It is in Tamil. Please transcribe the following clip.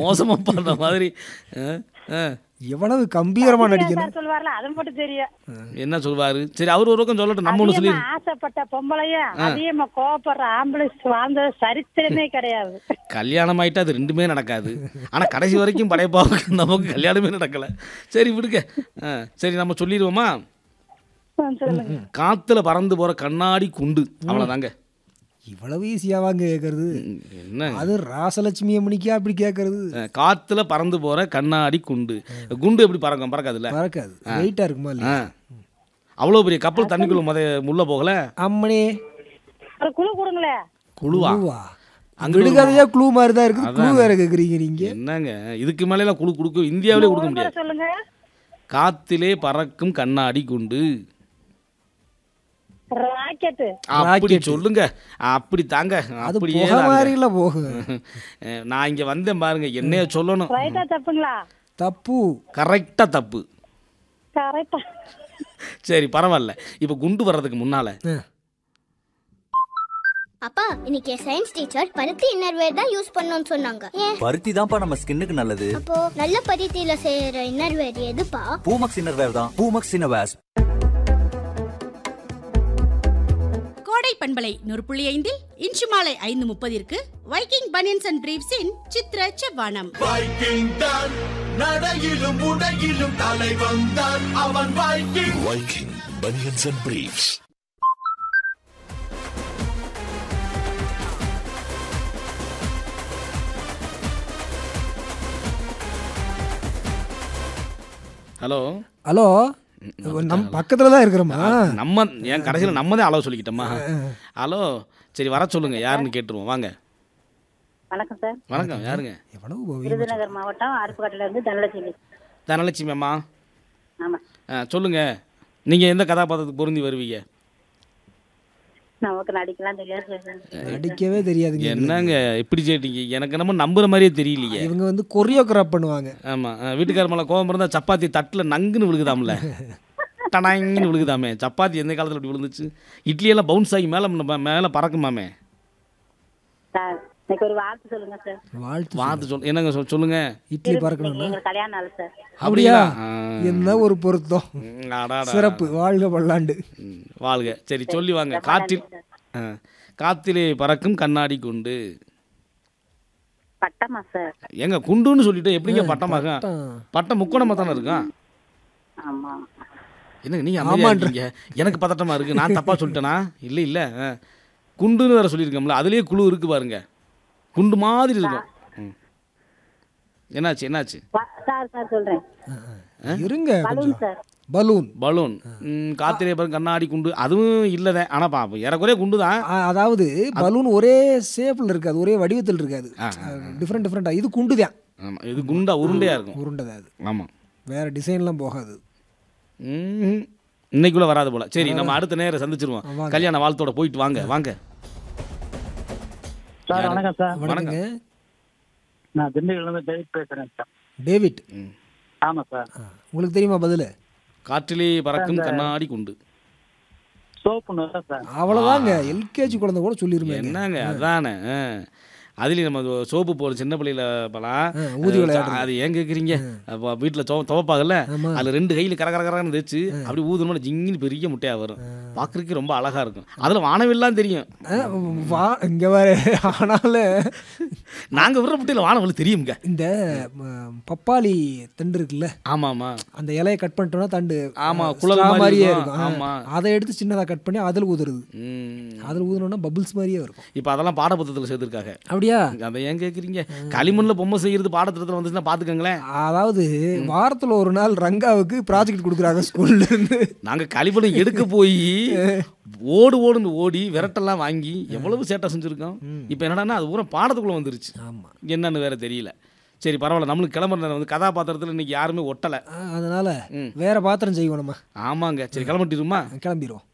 மோசமா பாடுற மாதிரி ஆ, ஆ. எவ்வளவு கம்பீரமா நடிக்கணும் சார் சொல்லுவார்ல அது மட்டும் தெரியும் என்ன சொல்வாரு சரி அவர் ஒரு பக்கம் சொல்லட்டும் நம்ம ஒன்று சொல்லி அதிகமா ஆசைப்பட்ட பொம்பளையும் அதிகமா கோவப்படுற ஆம்புலன்ஸ் வாழ்ந்தது சரித்திரமே கிடையாது கல்யாணம் ஆயிட்டா அது ரெண்டுமே நடக்காது ஆனா கடைசி வரைக்கும் படைப்பாவுக்கு நமக்கு கல்யாணமே நடக்கல சரி விடுங்க ஆ, சரி நம்ம சொல்லிடுவோமா ஆ, சொல்லுங்க காத்துல பறந்து போற கண்ணாடி குண்டு அவ்வளவுதாங்க இவ்வளவு ஈஸியாவாங்க கேட்கறது என்ன அது ராசலட்சுமி அம்மனிக்கா அப்படி கேட்கறது ஆ, காத்துல பறந்து போற கண்ணாடி குண்டு குண்டு எப்படி பறக்கும் பறக்காதுல்ல பறக்காது வெயிட்டா இருக்குமா இல்லையா ஆ. அவ்வளோ பெரிய கப்பல் தண்ணிக்குள்ள முத உள்ள போகல அம்மனே ஒரு குழு கொடுங்களே குழுவா குழுவா விடுகதையா குழு மாதிரி தான் இருக்குது குழு வேற கேக்குறீங்க நீங்க என்னங்க இதுக்கு மேல குழு கொடுக்க இந்தியாவிலே கொடுக்க ஒரு முறை முடியாது சொல்லுங்க காத்திலே பறக்கும் கண்ணாடி குண்டு ராக்கெட்டு அப்படி சொல்லுங்க அப்படி தாங்க அது அப்படியே புகை தாங்க. மாதிரில போகும் அஹ், நான் இங்க வந்தேன் பாருங்க என்னைய சொல்லணும் ரைட்டா தப்புங்களா தப்பு கரெக்டா தப்பு கரெக்டா சரி பரவாயில்ல இப்ப குண்டு வர்றதுக்கு முன்னால அப்பா இன்னைக்கு சயின்ஸ் டீச்சர் பருத்தி இன்னர்வேர் தான் யூஸ் பண்ணணும்னு சொன்னாங்க ஏன் பருத்தி தான்ப்பா நம்ம ஸ்கின்னுக்கு நல்லது அப்போ நல்ல பருத்தியில செய்யற இன்னர்வேர் எதுப்பா பூமக்ஸ் இன்னர்வேர் தான் பூமக்ஸ் இன்னர்வேர்ஸ் கோடை பண்பலை நூறு புள்ளி ஐந்தில் இன்று மாலை ஐந்து முப்பதிற்கு வைக்கிங் பனியன்ஸ் அண்ட் பிரீவ்ஸின் சித்ர செவ்வானம் வைக்கிங் தான் நடையிலும் உடையிலும் தலை வந்தான் அவன் Viking Viking banians and briefs hello hello நம் பக்கத்துல தான் இருக்கிறோமா நம்ம என் கடைசியில் நம்ம தான் அளவு சொல்லிக்கிட்டோமா ஹலோ சரி வர சொல்லுங்க யாருன்னு கேட்டுருவோம் வாங்க வணக்கம் சார் வணக்கம் யாருங்க எவ்வளவு பவ்யம். விருதுநகர் மாவட்டம் அருப்புக்காட்டுல இருந்து தனலட்சுமி தனலட்சுமி அம்மா ஆமா ஆ சொல்லுங்க நீங்க எந்த கதாபாத்திரத்துக்கு பொருந்தி வருவீங்க நமக்கு நடிக்கலாம் தெரியாது சார் நடிக்கவே தெரியாதுங்க என்னங்க இப்படி கேட்டீங்க எனக்கு என்னமோ நம்புற மாதிரியே தெரியலையே இவங்க வந்து கொரியோகிராஃப் பண்ணுவாங்க ஆமாம் வீட்டுக்கார மேலே கோபம் இருந்தால் சப்பாத்தி தட்டில் நங்குன்னு விழுகுதாம்ல டனாங்கன்னு விழுகுதாமே சப்பாத்தி எந்த காலத்தில் இப்படி விழுந்துச்சு இட்லியெல்லாம் பவுன்ஸ் ஆகி மேலே மேலே பறக்குமாமே சார் இன்னைக்கு ஒரு வாழ்த்து சொல்லுங்க சார் வாழ்த்து பார்த்து சொல் என்னங்க சொல் சொல்லுங்க இட்லி பறக்கணும்னா எங்க கல்யாண நாள் சார் அப்படியா ஆ. என்ன ஒரு பொருத்தம் ம், அடாடா. சிறப்பு வாழ்க பல்லாண்டு ம், வாழ்க சரி சொல்லி வாங்க காற்றில் ஆ. காத்திலே பறக்கும் கண்ணாடி குண்டு பட்டமா சார் ஏங்க குண்டுன்னு சொல்லிட்டு எப்படிங்க பட்டமாக பட்டம். பட்டம் முக்கோணமாக தானே இருக்கும் ஆமா என்னங்க நீங்க அமைதியா இருக்கீங்க எனக்கு பதட்டமா இருக்கு நான் தப்பா சொல்லிட்டேனா இல்ல இல்ல ஆ. குண்டுன்னு வேற சொல்லியிருக்கோம்ல அதுலயே குழு இருக்கு பாருங்க குண்டு மாதிரி இருக்கும் ம். என்னாச்சு என்னாச்சு வா- சார் சார் சொல்றேன் இருங்க பலூன் கொஞ்சம் சார் பலூன் பலூன் ம், காத்திலே பாருங்க கண்ணாடி குண்டு அதுவும் இல்லதே ஆனா பாப்போம் ஏறக்குறைய குண்டு தான் அ- அதாவது பலூன் ஒரே ஷேப்ல இருக்காது ஒரே வடிவத்தில் இருக்காது ஆ, டிஃப்ரெண்ட் டிஃப்ரெண்டா இது குண்டுதான் ஆமா இது குண்டா உருண்டையா இருக்கும் உருண்டை அது ஆமா வேற டிசைன்லாம் போகாது ம், இன்னைக்குள்ள வராது போல சரி நம்ம அடுத்த நேரம் சந்திச்சிருவோம் வாங்க. கல்யாண வாழ்த்தோட போயிட்டு வாங்க வாங்க சார் வணக்கம் சார் வணக்கங்க நான் திண்டுக்கல்லேருந்து டேவிட் பேசுகிறேன் சார் டேவிட் ஆமாம் சார் ஆ, உங்களுக்கு தெரியுமா பதில் காற்றிலே பறக்கும் கண்ணாடி குண்டு சோப்புன்னு தான் சார் அவ்வளவுதாங்க எல்கேஜி குழந்தை கூட சொல்லிருமே என்னங்க அதானே ஆ. அதுலயும் நம்ம அது சோப்பு போற சின்ன பிள்ளையில பலாம் ஆ, ஊதி விளையாடுறது. அது ஏன் கேக்குறீங்க அப்ப வீட்டுல துவ துவப்பாகல ஆமா. அதுல ரெண்டு கையில கர கர கரன்னு தேய்ச்சு அப்படி ஊதுனோட ஜிங்கின்னு பெரிய முட்டையா வரும் பாக்குறதுக்கு ரொம்ப அழகா இருக்கும் அதுல வானவில்லாம் தெரியும் ஆ, வா இங்க வேற ஆனாலும் நாங்க விடுற முட்டையில வானவில் தெரியுங்க இந்த ம, பப்பாளி தண்டு இருக்குல்ல ஆமா ஆமா அந்த இலையை கட் பண்ணிட்டோம்னா தண்டு ஆமா, ஆ, குழல் straw மாதிரி மாதிரியே இருக்கும். இருக்கும் ஆ, ஆமா. அதை எடுத்து சின்னதா கட் பண்ணி அதில் ஊதுறது ம். அதில் ஊதுனோம்னா பபிள்ஸ் மாதிரியே இருக்கும் இப்ப அதெல்லாம் பாடப்புத்தகத்துல சேர்த்திருக்காங்க அப்படியா அதை ஏன் கேக்குறீங்க களிமண்ல பொம்மை செய்யறது பாடத்திட்டத்துல வந்துச்சுன்னா பாத்துக்கோங்களேன் அதாவது வாரத்துல ஒரு நாள் ரங்காவுக்கு ப்ராஜெக்ட் கொடுக்குறாங்க ஸ்கூல்ல இருந்து நாங்க கழிப்படம் எடுக்க போய் ஓடு ஓடுன்னு ஓடி விரட்டெல்லாம் வாங்கி எவ்வளவு சேட்டை செஞ்சுருக்கோம் இப்போ என்னடான்னா அது பூரா பாடத்துக்குள்ள வந்துருச்சு ஆமா என்னன்னு வேற தெரியல சரி பரவாயில்ல நம்மளுக்கு கிளம்புற நேரம் வந்து கதாபாத்திரத்தில் இன்னைக்கு யாருமே ஒட்டலை ஆ, அதனால ம். வேற பாத்திரம் செய்வோம் நம்ம ஆமாங்க சரி கிளம்பிட்டுருமா கிளம்பிடுவோம்